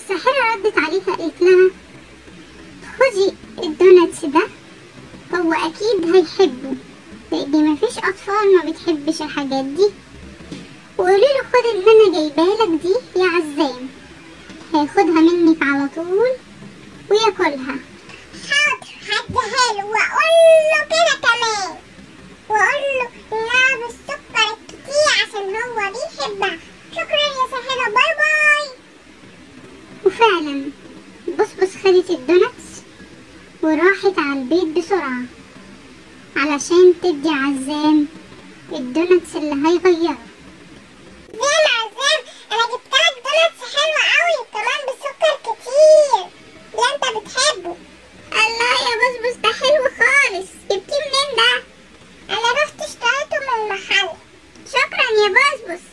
الساحرة ردت عليها قالت لها خدي الدوناتس ده هو أكيد هيحبه لأن مفيش أطفال ما بتحبش الحاجات دي وقولي له خد اللي أنا جايبالك دي يا عزام هياخدها منك على طول وياكلها حاضر هديها له واقول له كده كمان واقول له لا بالسكر الكتير عشان هو بيحبها شكرا يا ساحرة باي باي وفعلا بصبص خدت الدوناتس وراحت على البيت بسرعة علشان تدي عزام الدوناتس اللي هيغيره زين عزام انا جبت لك دوناتس حلوة قوي كمان بسكر كتير اللي انت بتحبه الله يا بصبص ده حلو خالص جبتيه منين ده انا رحت اشتريته من المحل شكرا يا بصبص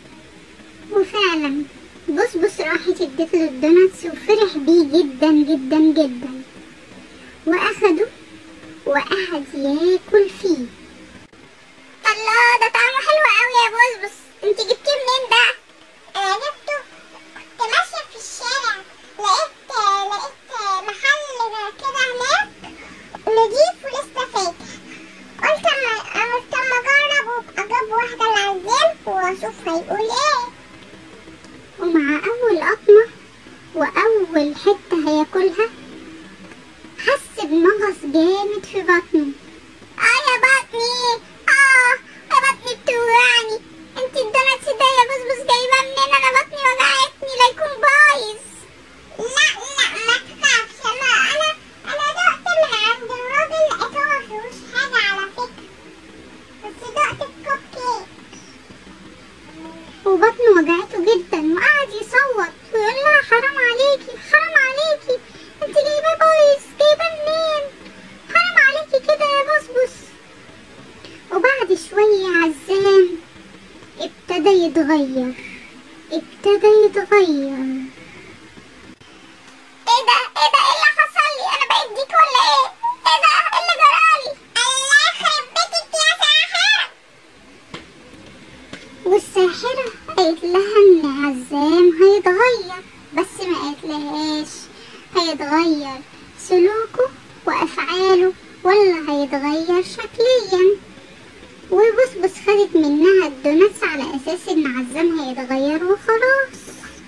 وفعلا بصبص راحت ادت له الدوناتس وفرح بيه جدا جدا جدا واخده وقعد ياكل فيه الله ده طعمه حلو قوي يا بصبص انت جبتيه منين ده انا جبته كنت ماشية في الشارع لقيت لقيت محل كده هناك نضيف ولسه فاتح قلت اما قلت اما اجرب اجيب واحدة لعزام واشوف هيقول ايه ومع اول قطمة واول حتة هياكلها حس بمغص جامد في بطنه اه يا بطني اه يا بطني بتوجعني انت الدوناتس ده يا بصبص جايباه منين انا بطني وجعتني لا يكون بايظ لا لا ما تخافش انا انا انا دقت من عند الراجل لقيته ما فيهوش حاجة على فكرة بس دقت الكوب كيك وبطنه وجعته جدا وقعد يصوت ويقول لها حرام عليكي حرام عليكي انت جايباه بايظ جايباه منين حرام عليكي كده يا بصبص وبعد شوية عزام ابتدى يتغير ابتدى يتغير ايه ده ايه ده ايه اللي حصل لي انا بقيت ديك ولا ايه ايه ده ايه اللي جرالي الله يخرب بيتك يا ساحرة والساحرة قالت لها ان عزام هيتغير بس ما قالت لهاش هيتغير سلوكه وافعاله ولا هيتغير شكليا وبصبص خدت منها الدوناتس على اساس ان عزام هيتغير وخلاص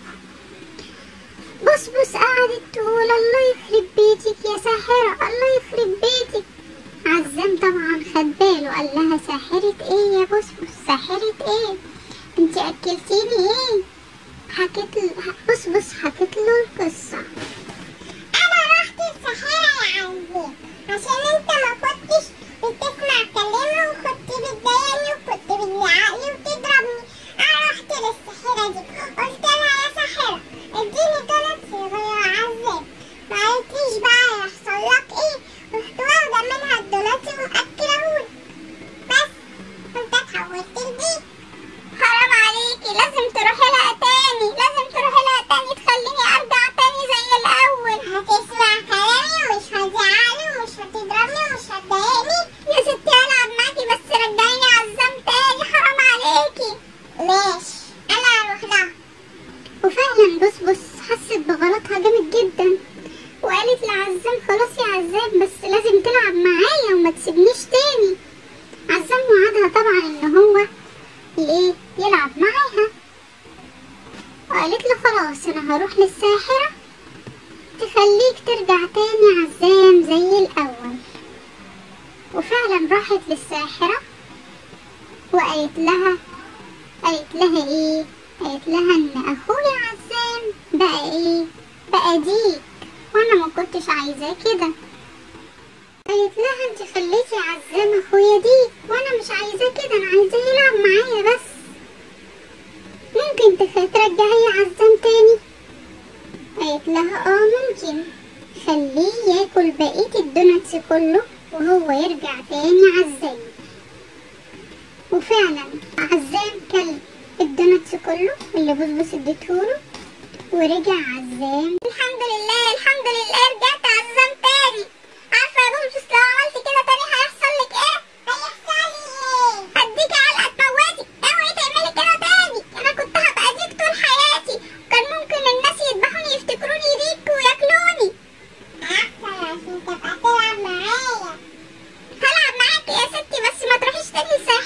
بصبص قعدت تقول الله يخرب بيتك يا ساحرة الله يخرب بيتك عزام طبعا خد باله قال لها ساحرة ايه يا بصبص ساحرة ايه انت اكلتيني ايه حكيت له بصبص حكيت له القصة انا رحت الساحرة يا عزيز عشان انت ما كنتش بتسمع كلامي وكنت بتضايقني وكنت بتزعقلي وتضربني انا رحت للساحرة دي قلت لها يا ساحرة اديني دوناتس يا عزام ما قالتليش بقى هيحصل لك ايه رحت واخدة منها الدوناتس ومأكلهولي بس كنت اتحولت لدي حرام عليكي لازم تروحي لها تاني لازم تروحي لها تاني تخليني ارجع تاني زي الاول هتسمع كلامي ومش هتزعقني ومش هتضربني ومش هتضايقني يا ستي هلعب معاكي بس رجعيني عزام تاني حرام عليكي ماشي انا هروح لها وفعلا بصبص حست بغلطها جامد جدا وقالت لعزام خلاص يا عزام بس لازم تلعب معايا وما تسيبنيش تاني عزام وعدها طبعا ان هو ايه يلعب معاها وقالت له خلاص انا هروح للساحرة تخليك ترجع تاني عزام زي الاول وفعلا راحت للساحرة وقالت لها قالت لها ايه قالت لها ان اخويا عزام بقى ايه بقى ديك وانا ما كنتش عايزاه كده قالت لها انت خليتي عزام اخويا ديك وانا مش عايزاه كده انا عايزاه يلعب معايا بس ممكن تخ- ترجعي عزام تاني قالت لها اه ممكن خليه ياكل بقية الدوناتس كله وهو يرجع تاني عزام وفعلا عزام كل الدوناتس كله اللي بصبص اديتهوله ورجع عزام الحمد لله الحمد لله رجعت عزام تاني عارفه يا بصبص لو عملت كده تاني هيحصل لك ايه هيحصل لي ايه هديكي علقه تموتي اوعي تعملي كده تاني انا كنت هبقى ديك طول حياتي كان ممكن الناس يذبحوني يفتكروني تاني ساحر